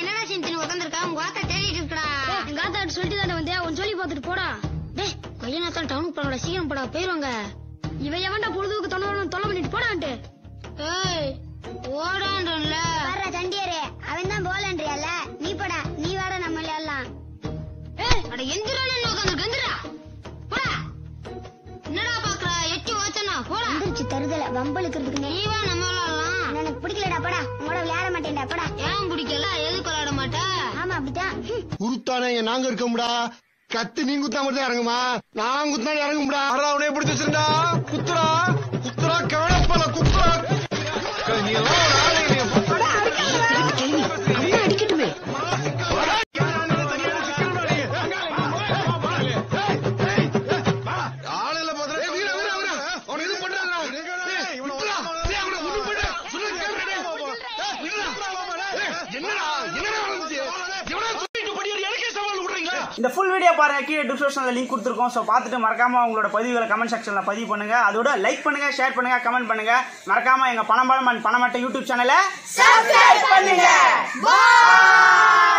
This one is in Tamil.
என்னடா செஞ்சு உட்காந்துருக்கா உங்க வாத்தா தேடிட்டு இருக்கடா எங்க ஆத்தா சொல்லிட்டு தானே வந்தேன் அவன் சொல்லி பார்த்துட்டு போடா டேய் கொய்ய நேரத்தான் டவுனுக்கு போறோட சீக்கிரம் போடா போயிருவாங்க இவன் எவன்டா பொழுதுக்கு தொலை தொலை பண்ணிட்டு போடான்ட்டு ஏய் ஓடான்றல வர்ற சண்டியரே அவன் தான் போலன்றியல்ல நீ போடா நீ வாடா நம்ம விளையாடலாம் ஏய் அட எந்திரானு உட்காந்துருக்கு எந்திரா போடா என்னடா பாக்குற எட்டி ஓச்சனா போடா வந்துருச்சு தருதல வம்பளுக்கிறதுக்கு நீ வா நம்ம விளையாடலாம் எனக்கு பிடிக்கலடா போடா உங்களோட விளையாட மாட்டேன்டா போடா ஏன் பிடிக்கல எதுக்கு விளையாட மாட்டே ஆமா அப்படித்தான் ஹம். குருத்தானே நாங்க இருக்கோம்டா கத்து நீ குத்தா மட்டும் இறங்குமா நான் குத்தா இறங்கும்டா அவனை பிடிச்சி வச்சிருந்தா குத்துறா குத்துறா கவனப்பல குத்துறா நீ எல்லாம் ஒரு ஆளு, நீ அடிக்கட்டுமே ஆளுல பாத்துறா வீர வீர வீர அவன் இது பண்றாங்க என்னடா என்னடா நடந்துச்சு எவனா சொல்லிட்டு படியாரு எனக்கே சவால் விடுறீங்களா இந்த ஃபுல் வீடியோ பாருங்க கீழே டிஸ்கிரிப்ஷனில் லிங்க் கொடுத்துருக்கோம் ஸோ பார்த்துட்டு மறக்காம உங்களோட பதிவுகளை கமெண்ட் செக்ஷனில் பதிவு பண்ணுங்க அதோட லைக் பண்ணுங்க ஷேர் பண்ணுங்க கமெண்ட் பண்ணுங்க மறக்காம எங்க பணம் பணம் அண்ட் பணமட்ட யூடியூப் சேனலை சப்ஸ்கிரைப் பண்ணுங்க பாய்